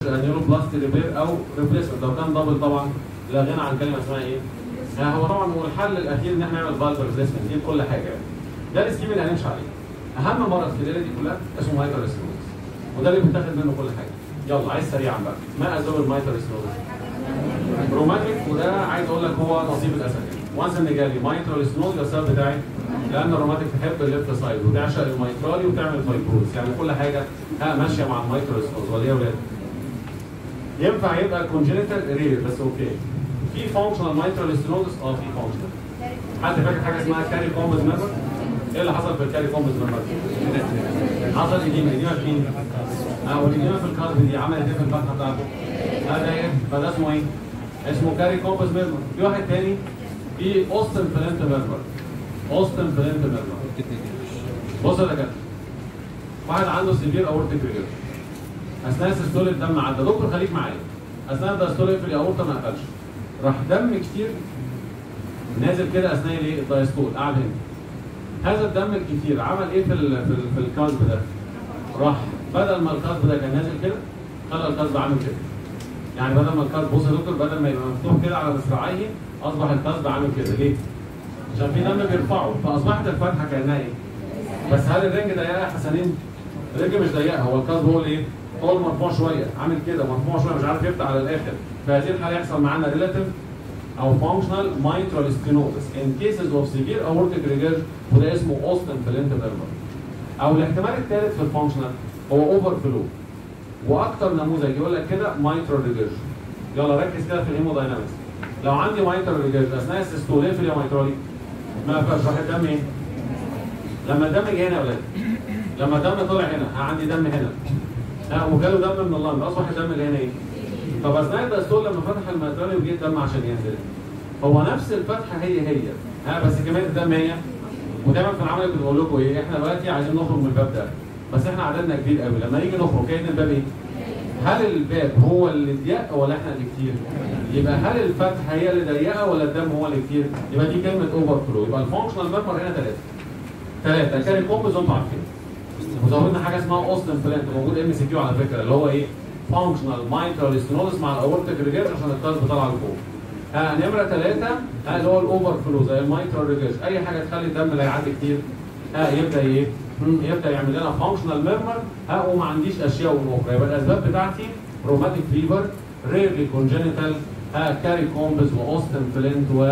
نيورو بلاستي ريبير او ريبليسمنت لو كان دبل طبعا لا غنى عن كلمه اسمها ايه؟ يعني هو طبعا هو الحل الاخير ان احنا نعمل فالف ريبليسمنت دي كل حاجه يعني. ده السكيم اللي هنمشي عليه. اهم مرض في الليله دي كلها اسمه مايتر وده اللي بيتاخد منه كل حاجه. يلا عايز سريعا بقى ما اسباب المايتر روماتيك وده عايز اقول لك هو نصيب الاسد يعني. وانس ان جالي مايترال ستنوز ده السبب بتاعي لان الروماتيك تحب الليفت سايد وتعشق الميترالي وتعمل فايبروز يعني كل حاجه ها ماشيه مع المايترال ستنوز ولا ايه يا ولاد؟ ينفع يبقى كونجنتال رير بس اوكي في فانكشنال مايترال ستنوزس اه في فانكشنال حد فاكر حاجه اسمها كاري كومبز ميمبر؟ ايه اللي حصل في الكاري كومبز ميمبر؟ حصل اديمه اديمه في مين؟ اه والاديمه في الكارب دي عملت ايه في الفتحه بتاعته؟ هذا ايه؟ فده اسمه ايه؟ اسمه كاري كومبز ميمبر في واحد تاني في اوستن فلنت ميمبر اوستن فلنت ميمبر بص يا دكاتره واحد عنده سيفير اورتيك ريجر اثناء سيستول الدم عدى دكتور خليك معايا اثناء الدايستول في الاورطه ما قفلش راح دم كتير نازل كده اثناء الايه الدايستول قاعد هنا هذا الدم الكتير عمل ايه في ال في, ال في الكاسب ده؟ راح بدل ما الكاسب ده كان نازل كده خلى الكاسب عامل كده يعني بدل ما الكاسب بص يا دكتور بدل ما يبقى مفتوح كده على مصراعيه اصبح الكاسب عامل كده ليه؟ عشان في دم بيرفعه فاصبحت الفتحه كانها ايه؟ بس هل الرنج ضيقه يا حسنين؟ الرنج مش ضيقه هو الكاسب هو الايه؟ هو المرفوع شويه عامل كده مرفوع شويه مش عارف يفتح على الاخر في هذه الحاله يحصل معانا ريلاتيف او فانكشنال mitral stenosis in cases of severe aortic regurg وده اسمه اوستن فلنت فيرمر او الاحتمال الثالث في الفانكشنال هو اوفر فلو واكتر نموذج يقول لك كده mitral regurg يلا ركز كده في الهيموداينامكس لو عندي mitral regurg اثناء السيستول ايه في الهيماترالي ما فيهاش راح الدم ايه؟ لما الدم جه هنا يا ولاد لما الدم طلع هنا ها عندي دم هنا ها وجاله دم من اللنج اصبح الدم اللي هنا ايه؟ طب اثناء الدستور لما فتح الميترالي وجه الدم عشان ينزل هو نفس الفتحه هي هي ها بس كميه الدم هي ودايما في العمل بنقول لكم ايه احنا دلوقتي عايزين نخرج من الباب ده بس احنا عددنا كبير قوي لما نيجي نخرج كاين الباب ايه؟ هل الباب هو اللي ضيق ولا احنا اللي كتير؟ يبقى هل الفتحه هي اللي ضيقه ولا الدم هو اللي كتير؟ يبقى دي كلمه اوفر فلو يبقى الفانكشنال ميمبر هنا ثلاثه ثلاثه كان كومبوز انتوا عارفين وزودنا حاجه اسمها اوستن فلانت موجود ام سي كيو على فكره اللي هو ايه؟ فانكشنال مايترال ستينوزس مع الاورتيك ريجيرج عشان القلب طالع لفوق. ها نمره ثلاثه ها اللي هو الاوفر فلو زي المايترال ريجيرج اي حاجه تخلي الدم لا يعدي كتير ها يبدا ايه؟ مم، يبدا يعمل لنا فانكشنال ميمبر ها وما عنديش اشياء اخرى يبقى الاسباب بتاعتي روماتيك فيفر ريرلي كونجنتال ها كاري كومبز واوستن فلنت و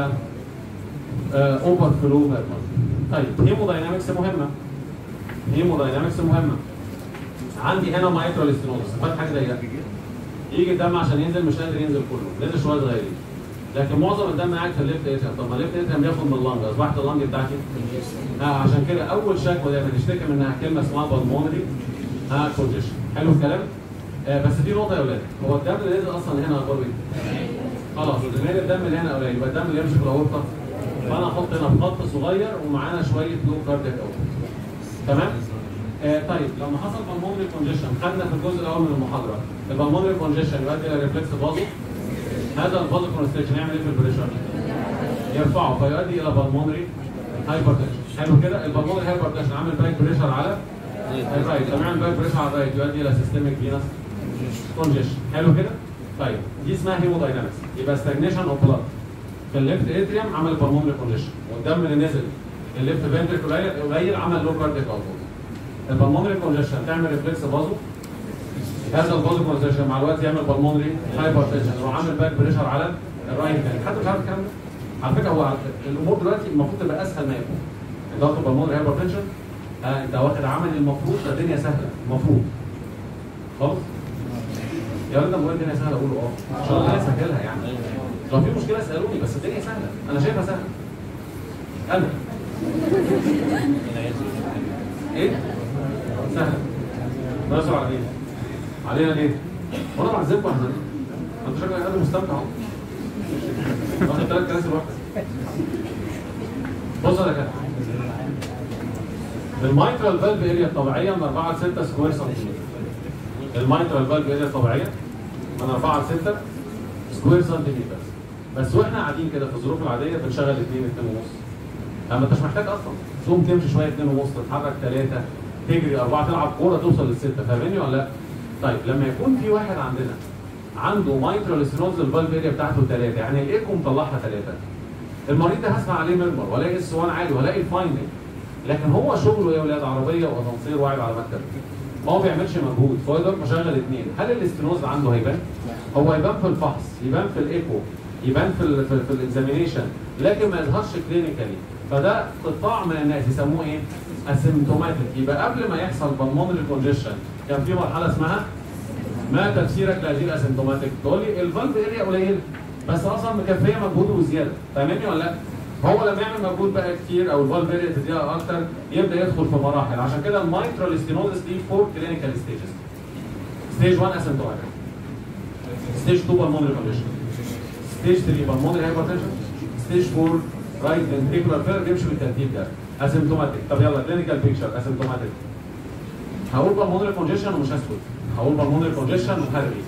اوفر فلو ميمبر. طيب هيموداينامكس مهمه. هيموداينامكس مهمه. عندي هنا مايترال ستينوزس فتحه ضيقه يجي الدم عشان ينزل مش قادر ينزل كله نزل شويه صغيرين لكن معظم الدم قاعد في الليفت اتريم طب ما الليفت اتريم بياخد من اللنج اصبحت اللنج بتاعتي اه عشان كده اول شكوى دايما نشتكي منها كلمه اسمها بالمونري ها كونجيشن حلو الكلام آه بس في نقطه يا اولاد هو الدم اللي نزل اصلا هنا اخباره ايه؟ خلاص كميه الدم اللي هنا قليل يبقى الدم اللي يمشي في الاورطه فانا احط هنا خط صغير ومعانا شويه لو كاردياك اوت تمام؟ آه طيب لما حصل بالمونري كونجيشن خدنا في الجزء الاول من المحاضره البالمونري كونجيشن يؤدي الى ريفلكس فازو هذا الفازو كونستريكشن يعمل ايه في البريشر؟ يرفعه فيؤدي الى بالمونري هايبرتنشن حلو كده البالمونري هايبرتنشن عامل باك بريشر على الرايت لما يعمل باك بريشر على الرايت يؤدي الى سيستميك فينس كونجيشن حلو كده؟ طيب دي اسمها هيموداينامكس يبقى ستاجنيشن اوف بلاد في الليفت اتريوم عمل بالمونري كونجيشن والدم اللي نزل الليفت فنتريك قليل قليل عمل لو كارديك اوتبوت البلمونري كونجيشن تعمل ريفلكس فازو هذا الفازو كونجيشن مع الوقت يعمل بالمونري هايبرتنشن وعامل باك بريشر على الرايت هاند حد مش عارف الكلام ده على فكره هو الامور دلوقتي المفروض تبقى اسهل ما يكون انت واخد بالمونري هايبرتنشن آه انت واخد عمل المفروض ده الدنيا سهله المفروض خلاص يا ريت لما الدنيا سهله اقول اه ان شاء الله اسهلها يعني لو في مشكله اسالوني بس الدنيا سهله انا شايفها سهله انا ايه سهل ناصر علينا علينا ليه؟ وانا بعذبكم احنا انت شكلك قاعد مستمتع اهو واخد ثلاث كراسي لوحدك بص يا كده المايترال فالف اريا الطبيعيه من 4 ل 6 سكوير سنتيمتر المايترال فالف اريا الطبيعيه من 4 ل 6 سكوير سنتيمتر بس واحنا قاعدين كده في الظروف العاديه بنشغل 2 2 ونص اما انتش محتاج اصلا تقوم تمشي شويه 2 ونص تتحرك 3 تجري 4 تلعب كوره توصل للسته فاهمني ولا لا؟ طيب لما يكون في واحد عندنا عنده مايترال ستينوز الفالف اريا بتاعته ثلاثه يعني الايكو مطلعها ثلاثه المريض ده هسمع عليه ميرمر والاقي اس 1 عالي والاقي الفاينل لكن هو شغله يا ولاد عربيه واسانسير وقاعد على مكتب ما هو بيعملش مجهود فهو يقدر مشغل اثنين هل الاستينوز عنده هيبان؟ هو يبان في الفحص يبان في الايكو يبان في ال في, ال في الاكزامينيشن لكن ما يظهرش كلينيكالي فده قطاع من الناس يسموه ايه؟ اسيمتوماتيك يبقى قبل ما يحصل بالمونري كونجيشن كان في مرحله اسمها ما تفسيرك لهذه الاسيمتوماتيك؟ تقول لي الفالف اريا قليل بس اصلا مكفيه مجهود وزياده فاهمني ولا لا؟ هو لما يعمل مجهود بقى كتير او الفالف اريا تضيق اكتر يبدا يدخل في مراحل عشان كده المايترال ستينوزس دي فور كلينيكال ستيجز ستيج 1 اسيمتوماتيك ستيج 2 بالمونري كونجيشن ستيج 3 بالمونري هايبرتنشن ستيج 4 رايت فنتريكولار فيلر بيمشي بالترتيب ده اسيمتوماتيك طب يلا كلينيكال بيكتشر اسيمتوماتيك هقول بالمونري كونجيشن ومش هسكت هقول بالمونري كونجيشن وهرغي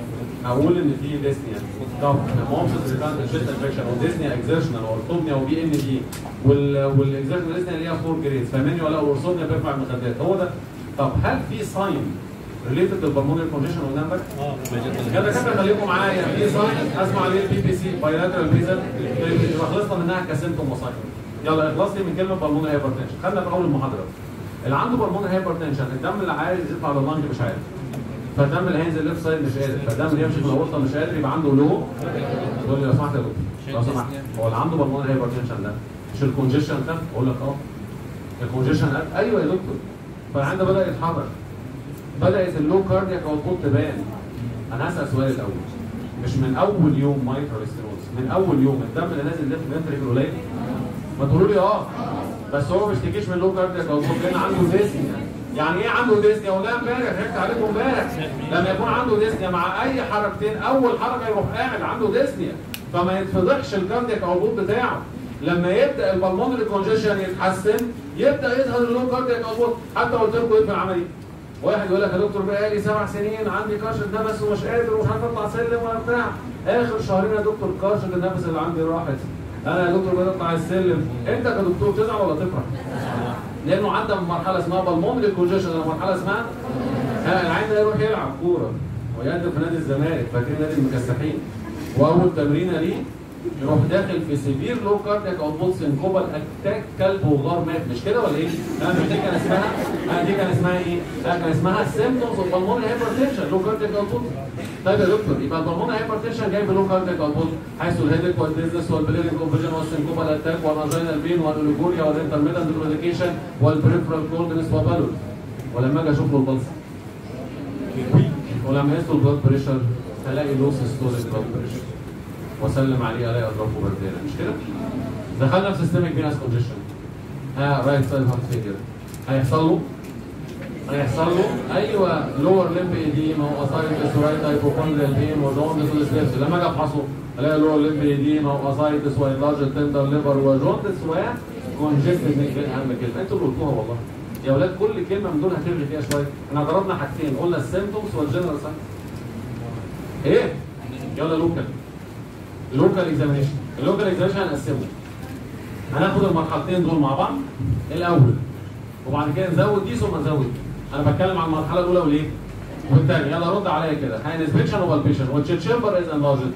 هقول ان في ديسنيا طب مونسس ريكانت شيست انفكشن وديسنيا اكزيرشنال واورثوبنيا وبي ان دي والاكزيرشنال ديسنيا ليها فور جريدز فاهماني ولا اورثوبنيا بيرفع المخدات هو ده طب هل في ساين ريليتد للبلمونري كونجيشن قدام لك؟ كده كده خليكم معايا في ساين اسمع عليه البي بي سي بايلاترال بيزل يبقى خلصنا منها كسيمتوم وساين يلا اخلص لي من كلمه بالمونري هايبرتنشن خدنا في اول المحاضره اللي عنده بالمونري هايبرتنشن الدم اللي عايز يطلع لللنج مش عارف فالدم اللي هينزل ليفت سايد مش قادر فالدم اللي يمشي في الاورطه مش قادر يبقى عنده لو تقول لي لو سمحت يا دكتور لو سمحت هو اللي عنده بالمونري هايبرتنشن ده مش الكونجيشن ده اقول لك اه الكونجيشن ايوه يا دكتور فالعند بدا يتحرك بدات اللو كاردياك اوتبوت تبان انا هسال سؤال الاول مش من اول يوم مايترال ستينوز من اول يوم الدم اللي نازل ليفت فنتريكل قليل ما تقولوا لي اه بس هو ما بيشتكيش من لو كاردياك اوتبوت لان عنده ديسنيا يعني ايه عنده ديسنيا وده امبارح ضحكت عليكم امبارح لما يكون عنده ديسنيا مع اي حركتين اول حركه يروح قاعد عنده ديسنيا فما يتفضحش الكاردياك اوتبوت بتاعه لما يبدا البلمونري كونجيشن يتحسن يبدا يظهر اللو كاردياك اوتبوت حتى قلت لكم ايه في العمليه واحد يقول لك يا دكتور بقالي سبع سنين عندي كرشه نفس ومش قادر ومش عارف اطلع سلم ولا بتاع اخر شهرين يا دكتور كرشه النفس اللي عندي راحت انا يا دكتور بدات اطلع السلم انت كدكتور تزعل ولا تفرح؟ لانه عدى من مرحله اسمها بالمونري كونجيشن مرحله اسمها ها العين ده يروح يلعب كوره ويقدم في نادي الزمالك فاكرين نادي المكسحين واول تمرينه ليه يروح داخل في سيفير لو كاردياك اوتبوت سينكوبال اتاك كلب وغار مات مش كده ولا ايه؟ لا مش دي كان اسمها لا دي كان اسمها ايه؟ لا كان اسمها سيمبتومز اوف بالمونري هايبرتنشن لو كاردياك اوتبوت طيب يا دكتور يبقى البلمونري هايبرتنشن جاي بلو كاردياك اوتبوت حيث الهيدك والديزنس والبليرنج اوفيجن والسينكوبال اتاك والانجينال بين والاوليجوريا والانترميدنت بروديكيشن والبريفرال كولدنس وبالون ولما اجي اشوف له البلس ولما يقيس له البلاد بريشر الاقي لو سيستوليك بلاد بريشر واسلم عليه الاقي اضربه بردانه مش كده؟ دخلنا في سيستميك فينس كونجيشن ها رايت سايد هارت فيجر هيحصل له هيحصل له ايوه لور لمب ايديما واسايتس ورايت هايبوكوندريال بين وجوندس والسليبس لما اجي افحصه الاقي لور لمب ايديما واسايتس وانلارج تندر ليفر وجوندس وكونجستد نيك اهم كلمه انتوا اللي قلتوها والله يا اولاد كل كلمه من دول هتلغي فيها شويه احنا ضربنا حاجتين قلنا السيمتومز والجنرال ساين ايه يلا لوكال اللوكال اكزامينشن اللوكال اكزامينشن هنقسمه هناخد المرحلتين دول مع بعض الاول وبعد كده نزود دي ثم نزود انا بتكلم عن المرحله الاولى وليه والثانيه يلا رد عليا كده هاي انسبكشن وبالبيشن والتشامبر از انلارجد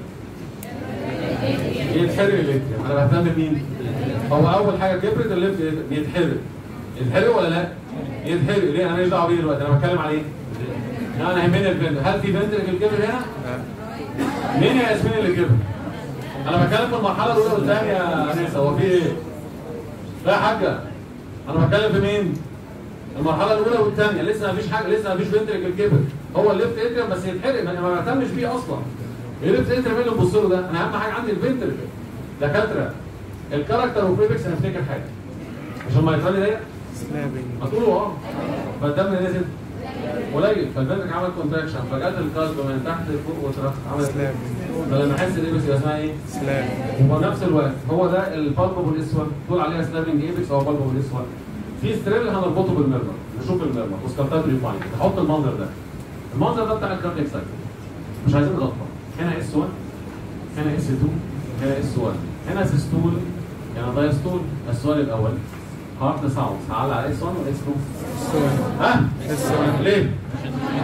يتحرق الاتريوم انا بهتم بمين؟ هو اول حاجه كبرت الليفت بيتحرق يتحرق ولا لا؟ يتحرق ليه؟ انا ماليش دعوه بيه دلوقتي انا بتكلم على ايه؟ انا يهمني الفنتر هل في فنتر كبر هنا؟ مين يا ياسمين اللي كبر؟ انا بتكلم في المرحله الاولى والثانيه يا انسه هو في ايه؟ لا يا حاجه انا بتكلم في مين؟ المرحله الاولى والثانيه لسه ما فيش حاجه لسه ما فيش فنتريكل كبر هو الليفت اتريوم بس يتحرق ما ما بهتمش بيه اصلا الليفت اتريوم اللي ببص له ده انا اهم حاجه عندي الفنتريكل دكاتره الكاركتر وبريفكس هنفتكر حاجه مش الميترالي ديت سلابنج هتقولوا اه فالدم اللي نزل قليل فالفنتريك عمل كونتراكشن فجت الكالب من تحت لفوق وترخ عملت سلابنج فلما احس الايبكس يبقى اسمها ايه؟ سلابنج وفي نفس الوقت هو ده البالبابل اسود تقول عليها سلابنج ايبكس او بالبابل اسود في ستريل هنربطه بالميرمر نشوف الميرمر وسكالتات ريفاين نحط المنظر ده المنظر ده بتاع الكاردياك سايكل مش عايزين نغطى هنا اس 1 هنا اس 2 هنا اس 1 هنا سيستول يعني دايستول السؤال الاول هارت ساوند هعلق على اس 1 ولا اس 2 ها اس 1 ليه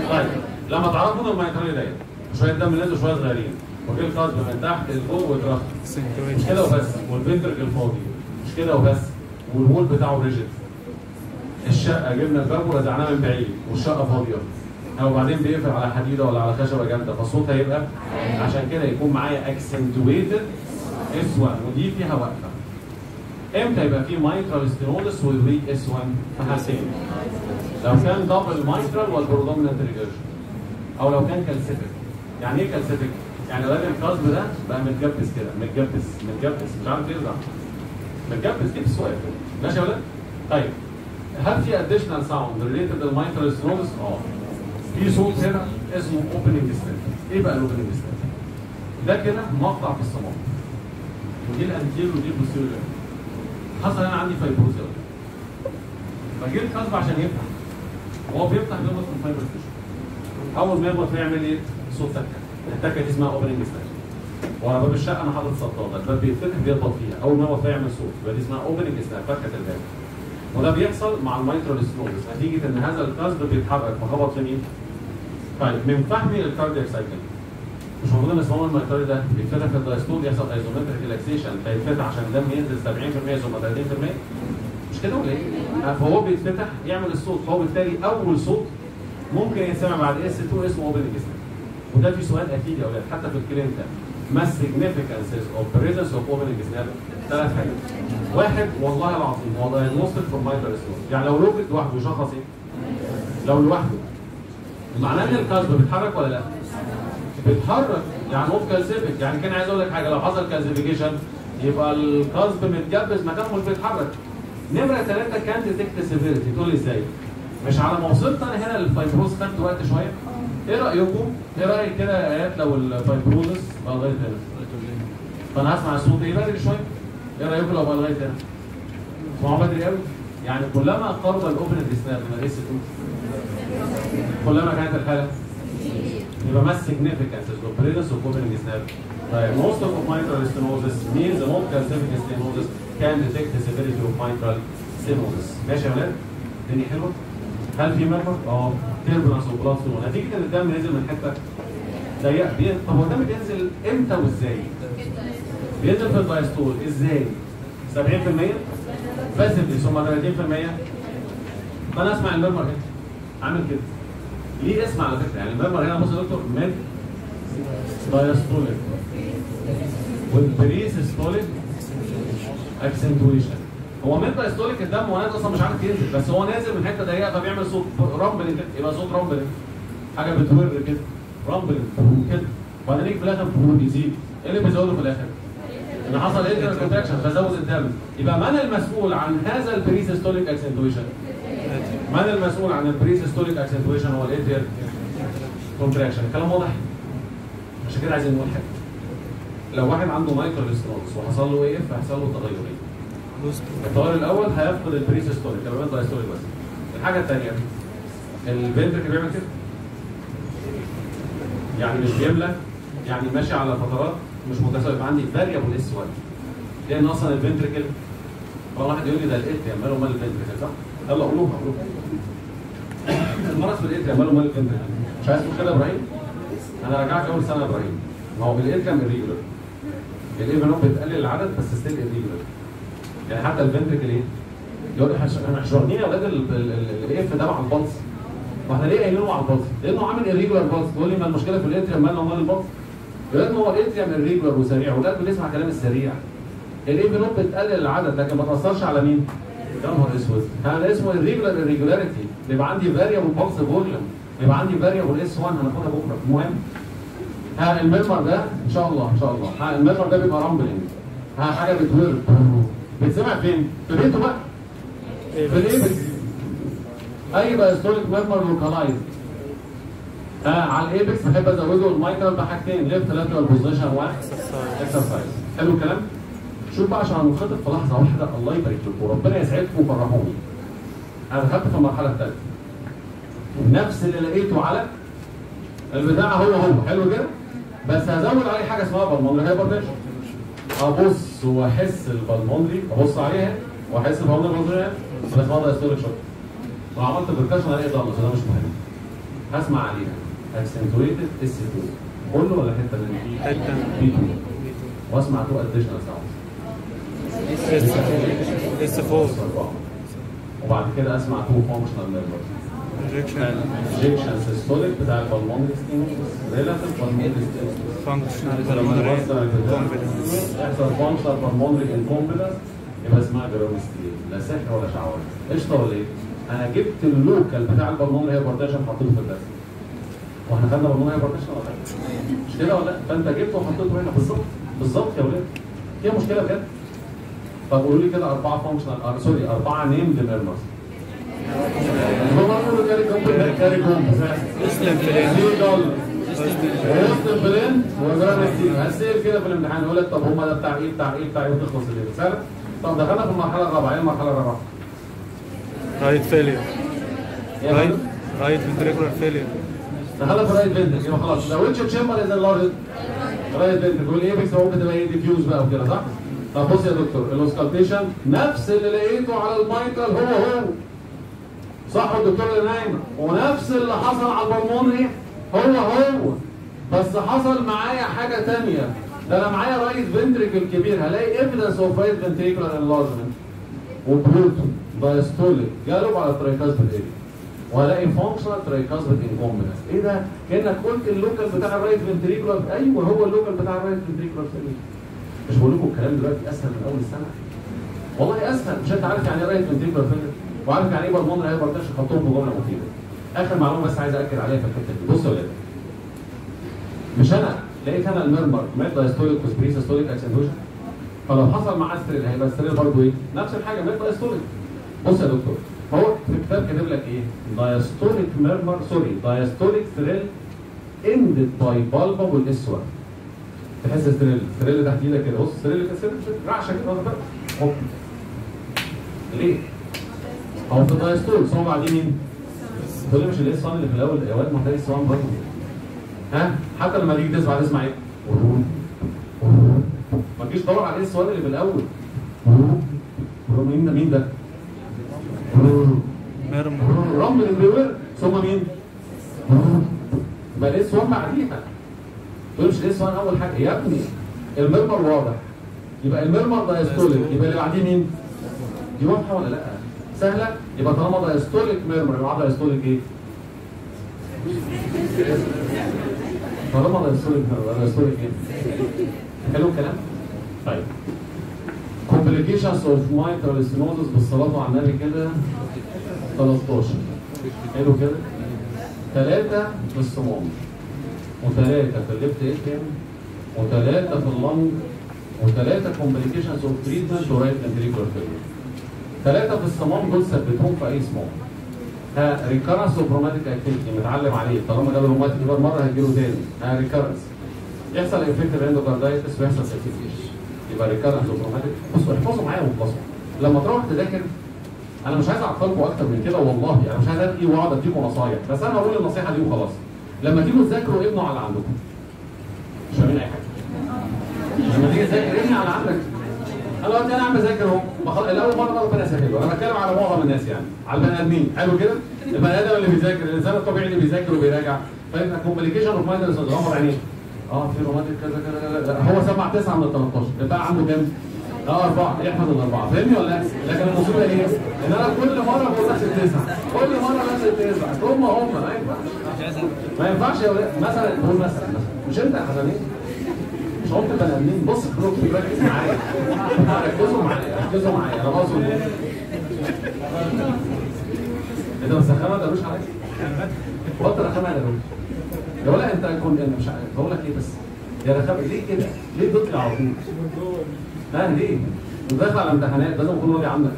طيب لما تعرفوا ان الميترالي ضيق شويه دم نازل شويه صغيرين وجه القصب من تحت لفوق واترفع مش كده وبس والفنتركل فاضي مش كده وبس والوول بتاعه ريجيد الشقه جبنا الباب ورزعناه من بعيد والشقه فاضيه او بعدين بيقفل على حديده ولا على خشبه جامده فالصوت هيبقى عشان كده يكون معايا اكسنتويتد اس 1 ودي فيها وقفه امتى يبقى في مايترال ستينوزس والويك اس 1 في حالتين لو كان دبل مايترال والبرودومينانت ريجرشن او لو كان كالسيفيك يعني ايه كالسيفيك؟ يعني لو القصب ده بقى متجبس كده متجبس متجبس مش عارف يرجع متجبس دي السؤال ماشي يا ولاد؟ طيب هل في اديشنال ساوند ريليتد للمايترال ستينوزس؟ اه في صوت هنا اسمه اوبننج ستيب ايه بقى الاوبننج ستيب؟ ده كده مقطع في الصمام ودي الانتيرو ودي البوستيريور حصل انا عندي فايبروز فجيت القصب عشان يفتح وهو بيفتح بيخبط في الفايبر تيشو اول ما يخبط يعمل ايه؟ صوت تكه التكه دي اسمها اوبننج ستيب ورا باب الشقه انا حاطط صداده الباب بيتفتح بيخبط فيها اول ما يخبط يعمل صوت يبقى دي اسمها اوبننج ستيب فتحه الباب وده بيحصل مع الميترال ستنوزس نتيجه ان هذا القصب بيتحرك فخبط في مين؟ طيب من فهمي للكاردياك سايكل مش المفروض ان الصمام الميترالي ده بيتفتح في الدايستول يحصل ايزومتريك ريلاكسيشن فيتفتح عشان الدم ينزل 70% ثم 30% مش كده ولا ايه؟ فهو بيتفتح يعمل الصوت فهو بالتالي اول صوت ممكن يتسمع بعد اس 2 اسمه اوبننج ستيب وده في سؤال اكيد يا اولاد حتى في الكلينيكال ما significances of presence of opening snap ثلاث حاجات واحد والله العظيم هو diagnostic for mitral stenosis يعني لو لوكت لوحده يشخص ايه؟ لو لوحده معناه ان القلب بيتحرك ولا لا؟ بيتحرك يعني نوت كالسيفيك يعني كان عايز اقول لك حاجه لو حصل كالسيفيكيشن يبقى القصب متجبس مكانه مش بيتحرك نمره ثلاثه كان ديتكت سيفيريتي تقول لي ازاي؟ مش على ما وصلت انا هنا للفايبروز خدت وقت شويه ايه رايكم؟ ايه رايك كده يا ايات لو الفايبروزس بقى لغايه هنا؟ فانا هسمع الصوت ايه بدري شويه؟ ايه رايكم لو بقى لغايه هنا؟ اسمعوا بدري قوي يعني كلما قرب الاوبن سناب من الاس 2 كلما كانت الحاله يبقى ما significance of presence of opening snap Right. Most of mitral stenosis means the most calcific stenosis can detect the severity of mitral stenosis. ماشي يا ولاد؟ الدنيا حلوه؟ هل في مرمر؟ اه تيربولانس وبلاس نتيجه ان الدم نزل من حته ضيقه بي... طب هو الدم بينزل امتى وازاي؟ بينزل في الدايستول ازاي؟ 70% باسفلي ثم 30% فانا اسمع المرمر هنا عامل كده ليه اسم على فكره يعني المرمر هنا بص يا دكتور ميد دايستوليك والبريسيستوليك اكسنتويشن هو ميد دايستوليك الدم هو نازل اصلا مش عارف ينزل بس هو نازل من حته ضيقه فبيعمل صوت رامبلنج كده يبقى صوت رامبلنج حاجه بتور كده رامبلنج كده وبعدين يجي في الاخر بيزيد ايه اللي بيزوده في الاخر؟ ان حصل انتر كونتراكشن فزود الدم يبقى من المسؤول عن هذا البريسيستوليك اكسنتويشن؟ من المسؤول عن البريسيستوليك اكسنتويشن هو الاتريال كونتراكشن الكلام واضح؟ عشان كده عايزين نقول حاجه لو واحد عنده مايكرو ستروكس وحصل له ايه فهيحصل له تغيرين التغير الاول هيفقد البريسيستوليك يبقى بين دايستوليك بس الحاجه الثانيه الفنتركل بيعمل كده يعني مش بيملى يعني ماشي على فترات مش متساويه يبقى عندي فاريبل اس 1 لان اصلا الفنتركل واحد يقول لي ده الاتريا ماله مال الفنتركل صح؟ يلا قولوها قولوها المرض في الاتريا ماله مال الفنتركل مش عايز تقول كده يا ابراهيم؟ انا رجعت اول سنه يا ابراهيم ما هو بالاتريم الريجولر الايفنوب بتقلل العدد بس ستيل الريجولر يعني حتى الفنتركل ايه؟ يقول احنا احنا مش واخدين يا اولاد الاف ده مع البلس ما احنا ليه قايلينه مع البلس؟ لانه عامل irregular بلس تقول لي ما المشكله في الاتريم مالنا ومال البلس؟ لان هو الاتريم irregular وسريع والقلب بيسمع كلام السريع الايفنوب بتقلل العدد لكن ما تاثرش على مين؟ يا نهار اسود هذا اسمه irregular irregularity بيبقى عندي variable pulse volume بيبقى عندي variable اس 1 هناخدها بكره المهم ها المرمر ده ان شاء الله ان شاء الله ها المرمر ده بيبقى رامبلنج ها حاجه بتورد بتسمع فين؟ في بيته بقى في الايبكس اي بايستوليك ميرمر لوكالايز آه على الايبكس بحب ازوده المايكرال بحاجتين ليفت لاترال بوزيشن واحد اكسرسايز حلو الكلام؟ شوف بقى عشان هنخطط في لحظه واحده الله يبارك لكم وربنا يسعدكم وفرحوني انا دخلت في المرحله الثالثه نفس اللي لقيته على البتاع هو هو حلو كده بس هزود عليه حاجه اسمها بالمونري هايبرتنشن ابص واحس البالمونري ابص عليها واحس بالمونري بالمونري بس اسمها دايستوليك شوك وعملت بركشن الاقي ضلمه ده مش مهم هسمع عليها اكسنتويتد اس 2 كله ولا حته من حته بي 2 واسمع تو اديشنال ساوندز اس 4 وبعد كده اسمع تو فانكشنال نيرفز انجكشن انجكشن سيستوليك بتاع البلمونري ستيمولس ريلاتيف بالمونري ستيمولس فانكشنال لما بالمونري نوصل كومبتنس يحصل فانكشنال بالمونري انكومبتنس يبقى اسمها جرامستين لا سحر ولا شعوذه قشطه ولا ايه؟ انا جبت اللوكال بتاع البلمونري هايبرتنشن حطيته في الرسم واحنا خدنا بالمونري هايبرتنشن ولا لا؟ مش كده ولا لا؟ فانت جبته وحطيته هنا بالظبط بالظبط يا ولاد فيها مشكله بجد طب قولوا لي كده اربعه فانكشنال آه سوري اربعه نيمد ميرمرز كاري كومب كاري كومب اسلم فلان سيجل وسط البلين وجرانستين هسير كده في الامتحان يقول لك طب هم ده بتاع ايه بتاع ايه بتاع ايه وتخلص الليله سهله طب دخلنا في المرحله الرابعه ايه المرحله الرابعه؟ رايت فيلير إيه يا رايت فندم؟ رايت فنتريكولار فيلير دخلنا في رايت فنتر يبقى خلاص لو ويتش تشامبر از اللارج رايت فنتر تقول ايه بيكس هو بتبقى ايه ديفيوز بقى وكده صح؟ طب بص يا دكتور الاوسكالتيشن نفس اللي لقيته على المايكل هو هو صح الدكتور اللي نايمه ونفس اللي حصل على البلمونري هو هو بس حصل معايا حاجه ثانيه ده انا معايا رايت فنتريكل كبير هلاقي ايفيدنس اوف رايت فنتريكولار انلارجمنت وبروتو دايستوليك جالب على الترايكاسبيد اريا وهلاقي فانكشنال ترايكاسبيد انكومبتنس ايه ده؟ كانك قلت اللوكال بتاع الرايت فنتريكولار ايوه هو اللوكال بتاع الرايت فنتريكولار سليم مش بقول لكم الكلام دلوقتي اسهل من اول السنه والله اسهل مش انت عارف يعني ايه رايت فنتريكولار فيلر وعارف يعني ايه بالمونري هايبرتنشن حطهم في جمله مفيده اخر معلومه بس عايز اكد عليها في الحته دي بصوا يا ولاد مش انا لقيت انا المرمر مات دايستوليك وسبريسستوليك اكسنتوشن فلو حصل معاه ستريل هيبقى ستريل برضه ايه؟ نفس الحاجه مات دايستوليك بص يا دكتور هو في الكتاب كاتب لك ايه؟ دايستوليك ميرمر سوري دايستوليك ستريل اندد باي بالبابل اس 1 تحس ستريل ستريل تحت ايدك كده بص ستريل كده ستريل رعشه كده واخد بالك؟ هوب ليه؟ هو في الدايستول ثم بعدين مين؟ تقول لي مش الاس 1 اللي في الاول يا واد ما هو الاس 1 برضه ها حتى لما تيجي تسمع تسمع ايه؟ ما تجيش تدور على الاس 1 اللي في الاول مين ده مين ده؟ ميرمر رمل الريوير ثم مين؟ يبقى الاس 1 بعديها تقول مش الاس 1 اول حاجه يا ابني المرمر واضح يبقى المرمر دايستوليك يبقى اللي بعديه مين؟ دي واضحه ولا لا؟ سهله يبقى طالما دايستوليك ميرمر يبقى دايستوليك ايه؟ طالما دايستوليك ميرمر دايستوليك ايه؟ حلو الكلام؟ طيب complications of mitral stenosis بالصلاة على النبي كده 13 حلو كده ثلاثة في الصمام وثلاثة في الليفت اتريم وثلاثة في اللنج وثلاثة complications of treatment to right ventricular failure ثلاثة في الصمام دول ثبتهم في أي صمام ها ريكارنس اوف روماتيك اكتيفيتي متعلم عليه طالما جاب روماتيك يبقى مرة هيجيله تاني ها ريكارنس يحصل انفكتيف اندوكاردايتس ويحصل سيتيفيشن يبقى ريكارنس اوف روماتيك بصوا احفظوا معايا وخلصوا لما تروح تذاكر انا مش عايز اعطلكم اكتر من كده والله انا مش عايز ادي واقعد اديكم نصايح بس انا هقول النصيحه دي وخلاص لما تيجوا تذاكروا ابنوا على عندكم مش فاهمين اي حاجه لما تيجي تذاكر ابني على عندك انا دلوقتي انا عم بذاكر اهو بخ- الاول مره ربنا يسهله انا بتكلم على معظم الناس يعني على البني ادمين حلو كده البني ادم اللي بيذاكر الانسان الطبيعي اللي بيذاكر وبيراجع فيبقى كومبليكيشن اوف مايندر غمض عينيه اه في روماتيك كذا كذا كذا لا، هو سمع تسعه من ال 13 يبقى عنده كام؟ اه اربعه يحفظ الاربعه فاهمني ولا لا؟ لكن المصيبه ايه؟ ان انا كل مره بقول نفس التسعه كل مره نفس التسعه هم هم ما ينفعش ما ينفعش يا ولاد مثلا نقول مثلا مثلا مش انت يا حسنين مش هم بني ادمين بص البلوك ركز معايا ركزوا معايا ركزوا معايا انا بقصد ايه؟ انت مسخنه ده مش عليك بطل رخامه يا درويش يا ولا انت كنت انا مش عارف بقول لك ايه بس يا رخامه ليه كده؟ ليه بتطلع على طول؟ ها ليه؟ انت داخل على امتحانات لازم اكون راضي عنك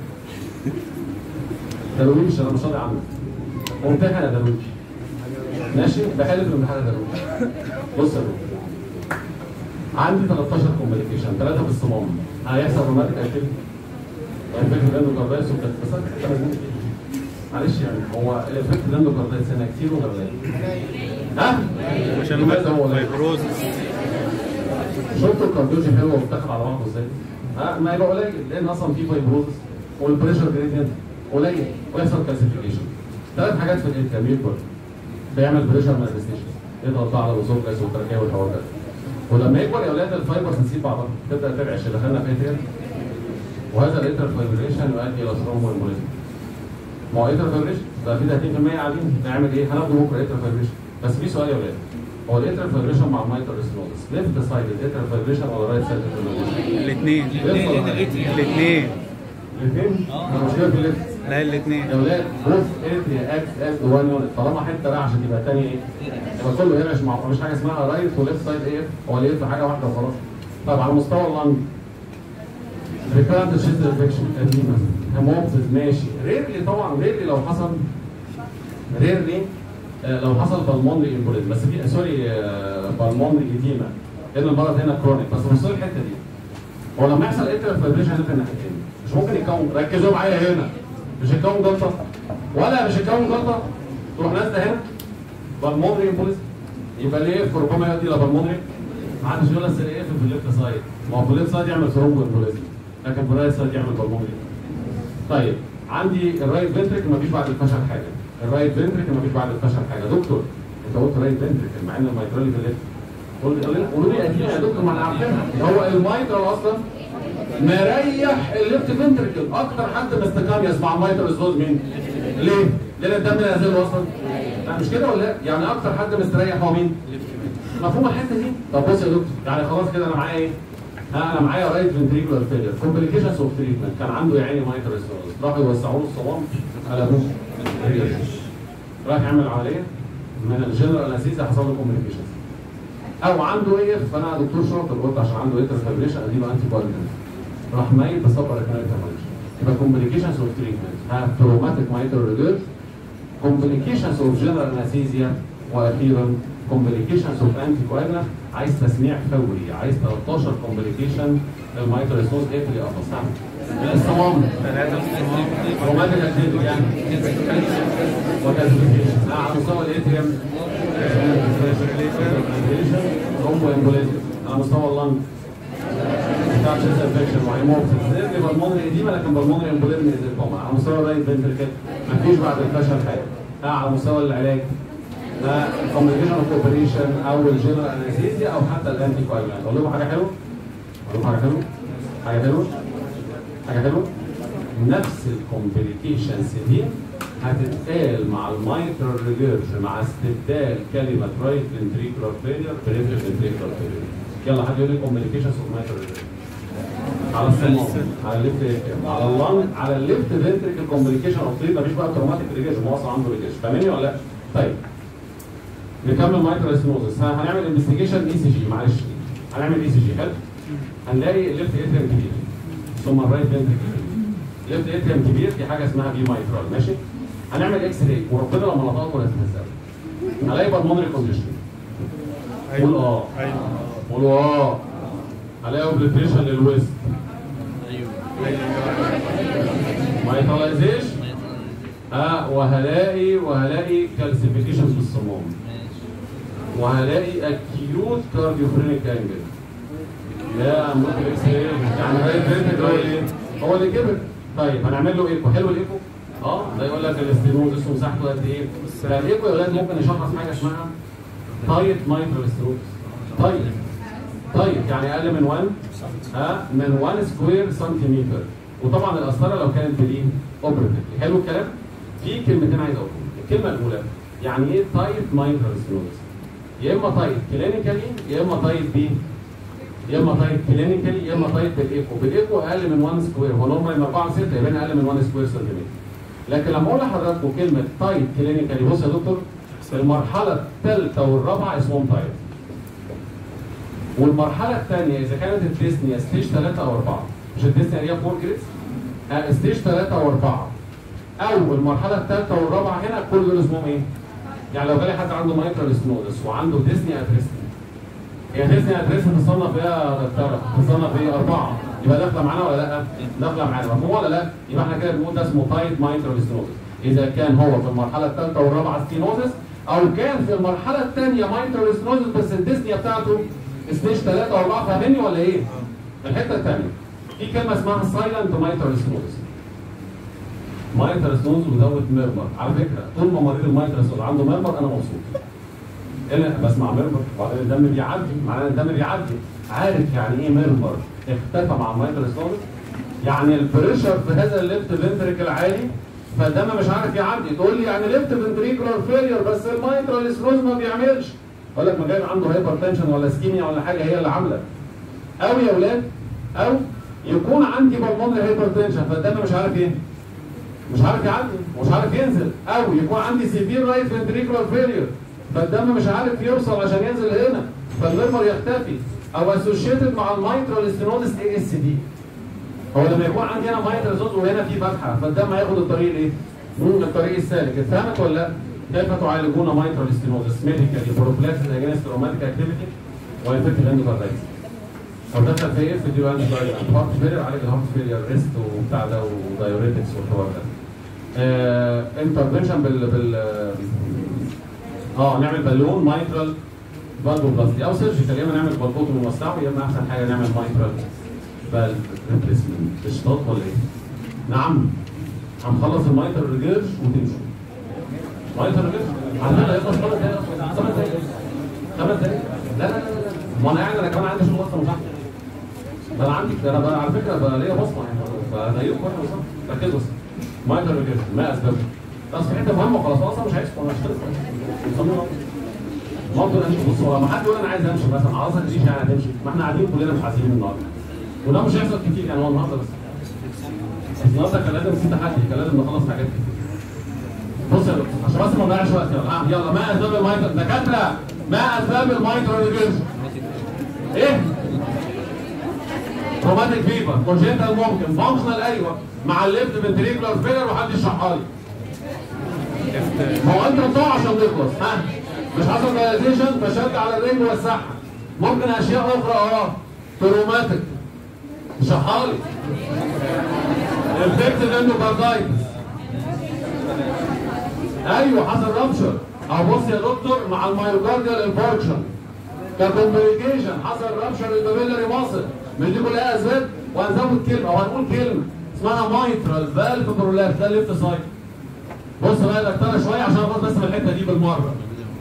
درويش انا مش راضي عنك ممتحن يا درويش ماشي بحل في الامتحان يا درويش بص يا درويش عندي 13 كومبليكيشن ثلاثه في الصمام هيحصل روماتيك اكتيفيتي الافكت الاندوكاردايتس بس معلش يعني هو الافكت الاندوكاردايتس هنا كتير ولا قليل؟ ها؟ عشان لماذا هو قليل؟ فايبروز شفتوا الكارديولوجي حلوه وبتدخل على بعضه ازاي؟ ها ما يبقى قليل لان اصلا في فايبروزس والبريشر جريدينت قليل ويحصل كالسيفيكيشن ثلاث حاجات في الانترميوت بيعمل بريشر مانيفستيشن يضغط بقى على الاسوفجس والتركيه والحوار ده ولما يكبر يا اولاد الفايبرز تسيب بعضها تبدا ترعش دخلنا في اتريال وهذا الاتر فايبريشن يؤدي الى ثرومبو امبوليزم ما هو اتر فايبريشن ده في 30% قاعدين نعمل ايه؟ هناخده بكره اتر فايبريشن بس في سؤال يا ولاد هو الاتر فايبريشن مع المايتر ريسنوزس ليفت سايد الاتر فايبريشن ولا رايت سايد الاتر الاثنين الاثنين الاثنين؟ المشكله في الليفت لا الاثنين يا ولاد بص اتريا اكس اكس 1 يونت طالما حته بقى عشان يبقى الثانيه ايه؟ يبقى كله يرعش مع مفيش حاجه اسمها رايت وليفت سايد ايه؟ هو ليفت حاجه واحده وخلاص طب على مستوى اللنج ريكارنت شيست انفكشن اديما هيموبسيس ماشي ريرلي طبعا ريرلي لو حصل ريرلي آه، لو حصل بالمونري امبوليزم بس في سوري بالمونري اديما لان المرض هنا كرونيك بس بص لي الحته دي هو لما يحصل اتر فايبريشن هنا في الناحيتين مش ممكن يكون ركزوا معايا هنا مش هيكون جلطه ولا مش هيكون جلطه تروح نازله هنا بالمونري امبوليزم يبقى ليه في ربما يؤدي الى بالمونري ما حدش يقول لك ايه في الليفت سايد ما هو في الليفت سايد يعمل ثرومبو امبوليزم لكن في الرايت سايد يعمل بالمونري طيب عندي الرايت فنتريك مفيش بعد الفشل حاجه الرايت فنتريك مفيش بعد الفشل حاجه دكتور انت قلت رايت فنتريك مع ان الميترالي في الليفت قول- قول- قولوا لي اكيد يا دكتور ما انا عارفينها هو الميترال اصلا مريح الليفت فنتريكل اكتر حد مستكانيوس مع الميترال سلوز مين؟ ليه؟ لان الدم نازل له اصلا لا مش كده ولا لا؟ يعني اكتر حد مستريح هو مين؟ مفهوم الحته دي؟ طب بص يا دكتور يعني خلاص كده انا معايا ايه؟ ها انا معايا رايت فنتريكولار فيلير كومبليكيشنز اوف تريتمنت كان عنده يا عيني مايترال سلوز راحوا يوسعوا له الصمام قلبوه راح يعمل عمليه من الجنرال انستيزيا حصل له كومبليكيشنز او عنده ايه فانا دكتور شاطر قلت عشان عنده ايه فابريشن اديله انتي بايوتيك راح ميت بصبر ريكونكت يبقى كومبليكيشنز اوف تريتمنت ها تروماتيك مايتر ريدير كومبليكيشنز اوف جنرال انستيزيا واخيرا كومبليكيشنز اوف انتي كواجلانت عايز تسميع فوري عايز 13 كومبليكيشن المايتر سوز ايه اللي افصل الصمام روماتيك اكتيفيتي يعني وكالسيفيكيشن على مستوى الاتريم رومبو امبوليزم على مستوى اللنج بتاع تشيست انفكشن وهيموبسيس نرجع بالمونري اديما لكن بالمونري امبوليزم از كومن على مستوى الرايت فنتركل مفيش بعد الفشل حاجه ها على مستوى العلاج ها كومبليكيشن اوف اوبريشن او الجنرال انستيزيا او حتى الانتي كواجولانت اقول لكم حاجه حلوه اقول لكم حاجه حلوه حاجه حلوه حاجه حلوه نفس الكومبليكيشنز دي هتتقال مع المايترال ريجيرج مع استبدال كلمه رايت فنتريكولار فيلير بريفر فنتريكولار فيلير يلا حد يقول لي كومبليكيشنز اوف مايترال ريجيرج على الصمام على الليفت اتريوم على اللنج على الليفت فنتريكل كومبليكيشن اوف تريد مفيش بقى تروماتيك ريجيرج ما هو اصلا عنده ريجيرج فاهمني ولا لا؟ طيب نكمل مايترال سينوزس هنعمل انفستيجيشن اي سي جي معلش هنعمل اي سي جي حلو هنلاقي الليفت اتريوم كبير ثم الرايت فنتريكل ليفت اتريوم كبير دي حاجه اسمها بي مايترال ماشي هنعمل اكس راي وربنا لما نطقه ولا تنزل هلاقي بالمونري كونديشن قول اه ايوه قولوا اه هلاقي اوبليتريشن للويست مايتراليزيشن اه وهلاقي وهلاقي كالسيفيكيشن في الصمام وهلاقي اكيوت كارديوفرينيك انجل لا ممكن اكس راي يعني رايت فنتريكل هو اللي هو اللي كبر طيب هنعمل له ايكو حلو الايكو اه ده يقول لك الاستينوزس ومساحته قد ايه فالايكو يا اولاد ممكن يشخص حاجه اسمها تايت مايترال ستروكس طيب طيب يعني اقل من 1 ها من 1 سكوير سنتيمتر وطبعا القسطره لو كانت بدي اوبريتيف حلو الكلام في كلمتين عايز اقولهم الكلمه الاولى يعني ايه تايت مايترال ستروكس يا اما تايت كلينيكالي يا اما تايت بي يا اما تايت كلينيكالي يا اما تايت بالايكو بالايكو اقل من 1 سكوير هو نورمال من 4 ل 6 يبقى اقل من 1 سكوير سنتيمتر لكن لما اقول لحضراتكم كلمه تايت كلينيكالي بص يا دكتور المرحله الثالثه والرابعه اسمهم تايت والمرحله الثانيه اذا كانت الديسنيا ستيج 3 او 4 مش الديسنيا اللي هي 4 جريدز آه ستيج 3 او 4 او المرحله الثالثه والرابعه هنا كل دول اسمهم ايه؟ يعني لو جالي حد عنده مايكرو سنودس وعنده ديسنيا ادريسني هي ديسني ادريس تصنف ايه دكتوره؟ تصنف ايه اربعه يبقى داخله معانا ولا لا؟ داخله معانا مفهوم ولا لا؟ يبقى احنا كده بنقول ده اسمه تايت مايكرو ستينوزس اذا كان هو في المرحله الثالثه والرابعه ستينوزس او كان في المرحله الثانيه مايكرو ستينوزس بس الديسنيا بتاعته ستيج 3 و 4 فاهمني ولا ايه؟ الحته الثانيه في كلمه اسمها سايلنت مايكرو ستينوزس مايتر ستونز وزود ميرمر على فكره طول ما مريض المايتر ستونز عنده ميرمر انا مبسوط انا بسمع ميرمر وبعدين الدم بيعدي معناه الدم بيعدي عارف يعني ايه ميرمر اختفى مع المايتر ستونز يعني البريشر في هذا الليفت فنتريكل عالي فالدم مش عارف يعدي تقول لي يعني ليفت فنتريكولار فيلير بس المايترال سكلوز ما بيعملش اقول لك ما جاي عنده هايبر تنشن ولا سكيميا ولا حاجه هي اللي عامله او يا اولاد او يكون عندي بالمونري هايبر تنشن فالدم مش عارف ايه مش عارف يعدي ومش عارف ينزل او يكون عندي سيفير رايت فنتريكولار فيلير فالدم مش عارف يوصل عشان ينزل هنا فالليفر يختفي او اسوشيتد مع المايترال ستينوزس اي اس دي هو لما يكون عندي هنا مايترال ستينوزس وهنا في فتحه فالدم هياخد الطريق الايه؟ مم، الطريق السالك اتفهمت ولا لا؟ كيف تعالجون مايترال ستينوزس ميديكالي بروفلاكسس اجينست روماتيك اكتيفيتي وانفكتيف اندوكاردايتس او دخل في اف دي وان هارت فيلير عالج الهارت فيلير ريست وبتاع ده ودايوريتكس والحوار ده انترفنشن بال بال اه نعمل بالون مايترال فالفوبلاستي او سيرجيكال يا اما نعمل بالبوتومي موسعه يا اما احسن حاجه نعمل مايترال فالف ريبليسمنت اشتاط ولا ايه؟ نعم هنخلص المايترال ريجيرش وتمشوا مايترال ريجيرش على فكره يخلص خمس دقايق اصلا خمس دقايق خمس دقايق لا لا لا لا ما انا قاعد انا كمان عندي شغل اصلا مصحح ده انا عندي ده انا بقى على فكره بقى ليا بصمه يعني فهديكم كويس بصمه ركزوا بس مايترال ريجيرش ما اسبابه بس في حته مهمه خلاص اصلا مش عايزكم انا هشتغل يسموها برضه امشي بص هو لما حد يقول انا عايز امشي مثلا عاوزك تمشي يعني هتمشي ما احنا قاعدين كلنا مش عايزين النهارده وده مش هيحصل كتير يعني هو النهارده بس بس النهارده كان لازم في تحدي كان لازم نخلص حاجات كتير بص يا دكتور عشان بس ما نضيعش وقت يلا آه، يلا ما اسباب المايتر دكاتره ما اسباب المايتر ريجيرش ايه روماتيك فيفر كونجنتال ممكن فانكشنال ايوه مع الليفت فنتريكولار فيلر وحد يشرحها لي ما هو انت بتقع عشان نخلص ها مش حصل دايليتيشن فشد على الرجل وسعها ممكن اشياء اخرى اه تروماتيك اشرحها لي انفكتد اندوكاردايتس ايوه حصل رابشر او بص يا دكتور مع المايوكارديال انفاركشن ككومبليكيشن حصل رابشر البابيلاري ماسل مش دي كلها اسباب وهنزود كلمه او هنقول كلمه اسمها مايترال فالف برولابس ده الليفت سايد بص بقى يا دكتوره شويه عشان اخد بس من الحته دي بالمره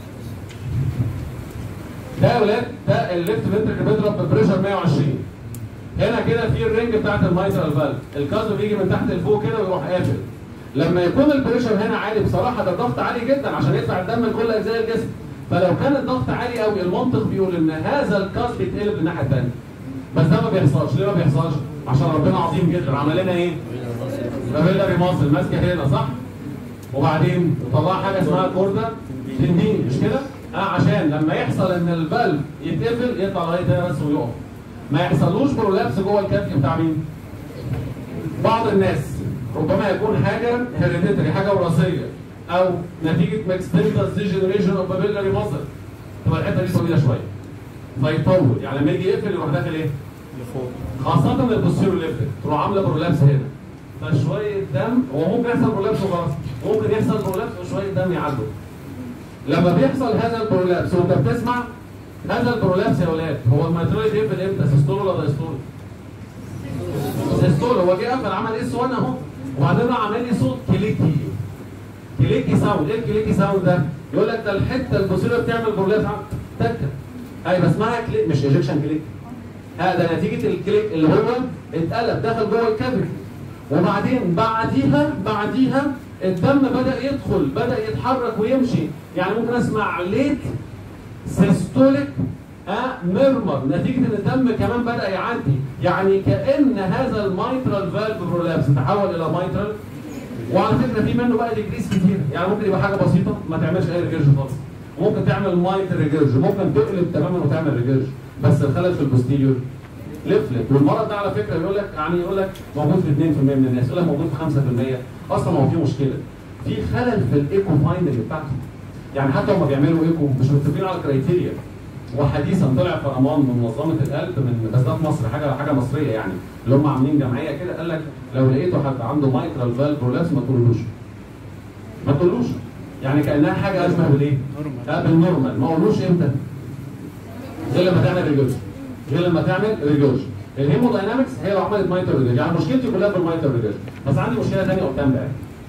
ده يا ولاد ده الليفت فنتركل بيضرب ببريشر 120 هنا كده في الرينج بتاعت المايترال فالف الكازو بيجي من تحت لفوق كده ويروح قافل لما يكون البريشر هنا عالي بصراحه ده الضغط عالي جدا عشان يدفع الدم لكل اجزاء الجسم فلو كان الضغط عالي قوي المنطق بيقول ان هذا الكاس بيتقلب للناحيه الثانيه بس ده ما بيحصلش ليه ما بيحصلش عشان ربنا عظيم جدا عمل لنا ايه بابيلاري ماسل ماسكه هنا صح وبعدين وطلع حاجه اسمها كوردا تندين مش كده اه عشان لما يحصل ان الفالف يتقفل يطلع لغايه هنا بس ويقف ما يحصلوش برولابس جوه الكافي بتاع مين بعض الناس ربما يكون حاجه هيريديتري حاجه وراثيه او نتيجه ماكستنتس ديجنريشن اوف بابيلاري ماسل تبقى الحته دي طويله شويه فيطول يعني لما يجي يقفل يروح داخل ايه؟ لفوق خاصة البوستيرو ليفت تروح عاملة برولابس هنا فشوية دم هو ممكن يحصل برولابس وخلاص ممكن يحصل برولابس وشوية دم يعدوا لما بيحصل هذا البرولابس وانت بتسمع هذا البرولابس يا ولاد هو الماتريال يقفل امتى سيستول ولا دايستول؟ سيستول هو جه قفل عمل اس 1 اهو وبعدين راح عمل لي صوت كليكي كليكي ساوند ايه الكليكي ساوند ده؟ يقول لك ده الحته البوستيرو بتعمل برولابس تكه ايوه اسمها كليك مش ايجكشن كليك ها ده نتيجه الكليك اللي هو اتقلب دخل جوه الكافيتي وبعدين بعديها بعديها الدم بدا يدخل بدا يتحرك ويمشي يعني ممكن اسمع ليت سيستوليك اه ميرمر نتيجه ان الدم كمان بدا يعدي يعني كان هذا المايترال فالف برولابس تحول الى مايترال وعلى فكره في منه بقى ديجريس كتير يعني ممكن يبقى حاجه بسيطه ما تعملش اي ريجرج خالص ممكن تعمل مايت ريجرج ممكن تقلب تماما وتعمل ريجرج بس الخلل في البوستيريور ليفلت والمرض ده على فكره يقول لك يعني يقول لك موجود في 2% من الناس يقول لك موجود في 5% اصلا ما هو في مشكله في خلل في الايكو فايندنج بتاعته يعني حتى هم بيعملوا ايكو مش متفقين على الكرايتيريا وحديثا طلع فرمان من منظمه القلب من بس ده في مصر حاجه حاجه مصريه يعني اللي هم عاملين جمعيه كده قال لك لو لقيتوا حد عنده مايترال فالف برولابس ما تقولوش ما تقولوش يعني كانها حاجه اشبه بالايه؟ نورمال. لا بالنورمال ما قولوش امتى؟ غير لما تعمل ريجرج غير لما تعمل ريجرج الهيموداينامكس هي لو عملت مايتر ريجرج يعني مشكلتي كلها بالمايتر ريجرج بس عندي مشكله ثانيه قدام بقى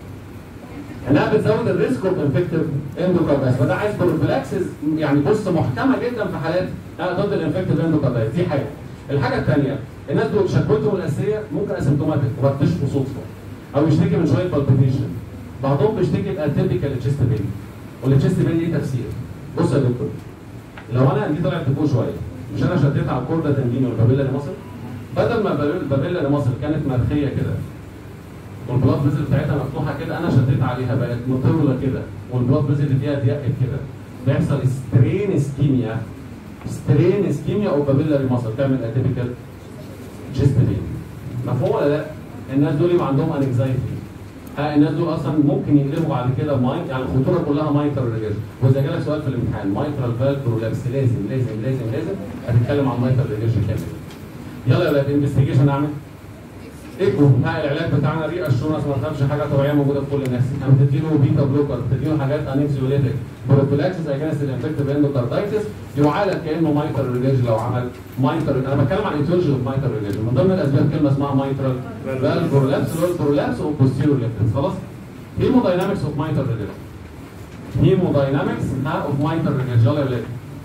انها بتزود الريسك اوف انفكتيف اندوكاردايتس فده عايز بروفيلاكسس يعني بص محكمه جدا في حالات آه، ضد الانفكتيف اندوكاردايتس دي حاجه الحاجه الثانيه الناس دول شكوتهم الاساسيه ممكن اسيمتوماتيك وبكتشفوا صدفه او يشتكي من شويه بالبيتيشن بعضهم بيشتكي باتيبيكال تشيست بين والتشيست بين ليه تفسير بص يا دكتور لو انا دي طلعت فوق شويه مش انا شديت على الكوردا تنجيني والبابيلا لمصر بدل ما البابيلا- البابيلا لمصر كانت مرخيه كده والبلاد فيزل بتاعتها مفتوحه كده انا شديت عليها بقت مطوله كده والبلاد فيزل اللي فيها ضيقت كده بيحصل سترين اسكيميا سترين اسكيميا او بابيلا لمصر تعمل اتيبيكال تشيست بين مفهوم ولا لا؟ الناس دول يبقى عندهم انكزايتي ها الناس دول اصلا ممكن يقلبوا بعد كده مايك يعني الخطوره كلها مايترال ريجرج واذا جالك سؤال في الامتحان مايترال فالف برولابس لازم لازم لازم لازم هتتكلم عن مايترال ريجرج كامل يلا يا ولاد انفستيجيشن اعمل ايكو ها العلاج بتاعنا ري اشورنس ما تخافش حاجه طبيعيه موجوده في كل الناس انا بتديله بيتا بلوكر بتديله حاجات انكسيوليتك بروفيلاكسس اجينست الانفكتيف اندوكاردايتس يعالج كانه مايتر ريجرج لو عمل مايتر انا بتكلم عن ايتيولوجي اوف مايتر ريجرج من ضمن الاسباب كلمه اسمها مايترال فالف برولابس اللي هو البرولابس اوف بوستيريور ليفت خلاص هيموداينامكس اوف مايتر ريجرج هيموداينامكس ها اوف مايتر ريجرج يلا يا ولاد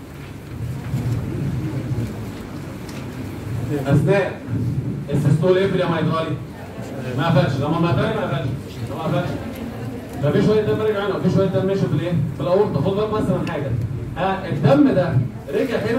اثناء السيستول قفل يا مايدرالي ما قفلش لما ما قفلش ما قفلش لما ما قفلش ففي شويه دم رجع هنا وفي شويه دم مشوا في الايه؟ في الاورطه خد بالك مثلا حاجه آه الدم ده رجع هنا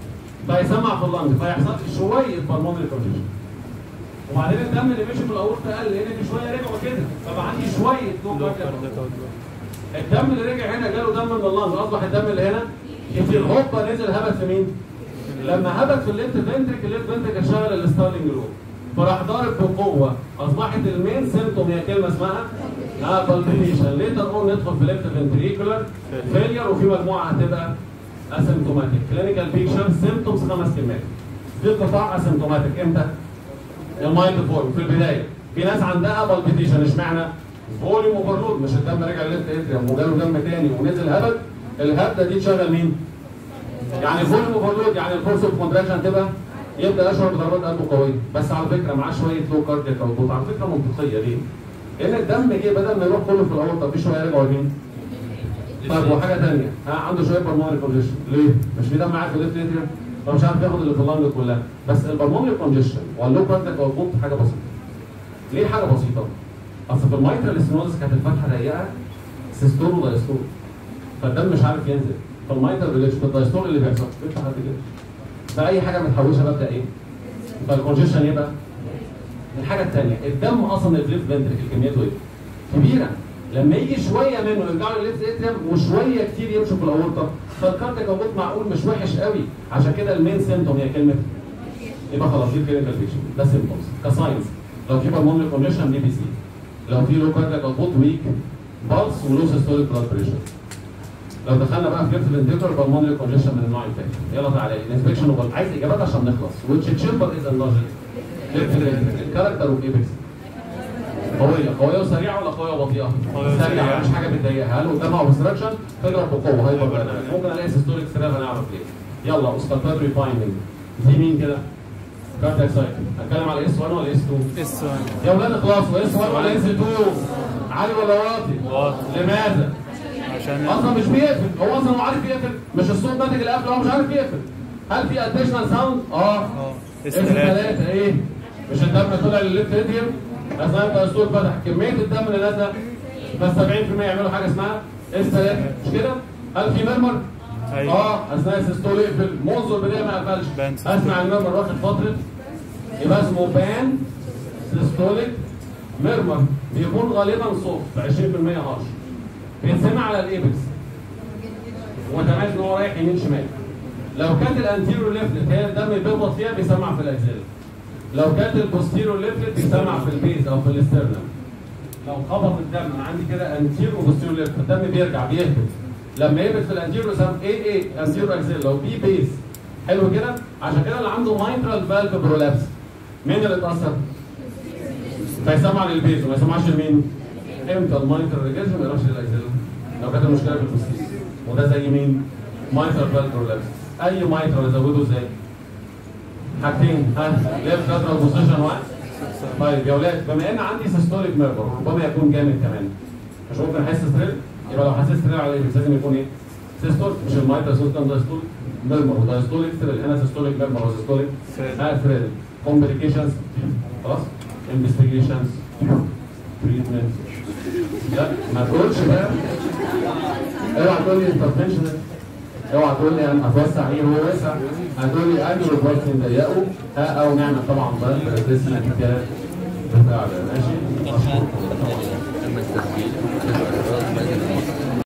فيسمع في اللنج فيحصل شويه بالمونري كونجيشن وبعدين الدم اللي مشي في الاورطه قل هنا في شويه رجعوا كده فبقى عندي شويه لو كاردياك الدم اللي رجع هنا جاله دم من اللنج اصبح الدم اللي هنا كتير هوبا نزل هبط في مين؟ لما هبط في الليفت فنتريك الليفت فنتريك شغل الستارلينج لوب فراح ضارب بقوه اصبحت المين سيمتوم هي كلمه اسمها اه بالبيشن ليتر اون ندخل في ليفت فنتريكولار فيلير وفي مجموعه هتبقى اسيمتوماتيك كلينيكال بيكشر سيمتومز خمس كلمات في قطاع اسيمتوماتيك امتى؟ المايند فوليوم في البدايه في ناس عندها بالبيتيشن اشمعنى؟ فوليوم اوفرلود مش الدم رجع لليفت اتريوم وجاله دم تاني ونزل هبل الهبده دي تشغل مين؟ يعني الفوليوم اوفرلود يعني الفورس اوف كونتراكشن تبقى يبدا يشعر بضربات قلبه قويه بس على فكره معاه شويه لو كاردياك اوتبوت على فكره منطقيه ليه؟ لان الدم جه بدل ما يروح كله في الاورطه في شويه رجعوا لمين؟ طيب وحاجه ثانيه ها عنده شويه بالمونري كونجيشن ليه؟ مش في دم معاه في الليفت اتريوم فمش عارف ياخد اللي في اللنج كلها بس البالمونري كونجيشن واللو كاردياك اوتبوت حاجه بسيطه ليه حاجه بسيطه؟ اصل في المايترال ستينوزس كانت الفتحه ضيقه سيستول ودايستول فالدم مش عارف ينزل فالمايتر ريليش في الدايستول اللي بيحصل بيفتح قد كده فاي حاجه متحوشه ببدا ايه؟ فالكونجيشن يبقى الحاجه الثانيه الدم اصلا الليفت فنتريكل كميته ايه؟ كبيره لما يجي شويه منه يرجعوا للليفت اتريم وشويه كتير يمشوا في الاورطه فالكاردياك اوتبوت معقول مش وحش قوي عشان كده المين سيمتوم هي كلمه يبقى خلاص دي كلينيكال بيكشن ده سيمتومز كساينس لو في بالمونري كونجيشن بي بي سي لو في لو كاردياك اوتبوت ويك بالس ولو سيستوليك بلاد بريشر لو دخلنا بقى في ليفت فنتيكولار بالمونري كونجيشن من النوع الثاني يلا تعالى الانسبكشن وبل... عايز اجابات عشان نخلص ويتش تشامبر از انلارجد ليفت الكاركتر اوف ايبكس قوية قوية وسريعة ولا قوية وبطيئة؟ قوية سريعة وسريعة. مش حاجة بتضايقها هل قدامها اوبستراكشن تضرب بقوة هايبر دايناميك ممكن الاقي سيستوليك ستريف هنعرف ليه يلا اوسكالباتري فايندنج دي مين كده؟ كاردياك سايكل هتكلم على اس 1 ولا اس 2؟ اس 1 يا ولاد اخلصوا اس 1 ولا اس 2 عالي ولا واطي؟ واطي. لماذا؟ عشان اصلا مش بيقفل هو اصلا هو عارف يقفل مش الصوت ناتج القفل هو مش عارف يقفل هل في اديشنال ساوند؟ اه اه اس اس 3 3 ايه؟ مش الدم طلع للليفت اتريوم اثناء الدستور فتح كميه الدم اللي نازله بس 70% يعملوا حاجه اسمها اس 3 مش كده؟ هل في مرمر؟ ايوه اه اثناء السيستول يقفل منذ البدايه ما قفلش بان سيستول. اسمع المرمر واخد فتره يبقى اسمه بان سيستوليك ميرمر بيكون غالبا صوت 20% هارش بيتسمع على الايبكس وتميز ان هو رايح يمين شمال لو كانت الانتيرو ليفلت هي الدم بيضغط فيها بيسمع في الاجزاء لو كانت البوستيرو ليفلت بيسمع في البيز او في الاسترنم لو خبط الدم انا عندي كده انتيرو وبوستيرو ليفت الدم بيرجع بيهبط لما يهبط في الانتيرو يسمى ايه ايه انتيرو اكزيل لو بي بيز حلو كده عشان كده اللي عنده مايترال فالف برولابس مين اللي اتاثر؟ فيسمع للبيز وما يسمعش لمين؟ امتى المايترال ريجرجن ما يروحش للاكزيل لو كانت المشكله في البوستيرو وده زي مين؟ مايترال فالف برولابس اي مايترال ازوده ازاي؟ حاجتين ها ليفت لاترال بوزيشن واحد طيب يا ولاد بما ان عندي سيستوليك ميرمر ربما يكون جامد كمان مش ممكن احس ستريل يبقى لو حسيت ستريل على الايبكس لازم يكون ايه؟ سيستول مش المايترال سيستم دايستول ميرمر ودايستوليك ستريل هنا سيستوليك ميرمر وسيستوليك اه فريل كومبليكيشنز خلاص انفستيجيشنز تريتمنت لا ما تقولش بقى اوعى تقول لي انترفنشن اوعى تقول لي انا اتوسع ايه هو واسع هتقول لي انجل بارتي نضيقه ها او نعمل طبعا بقى ريسنا كده بتاع ده ماشي مشكور تم التسجيل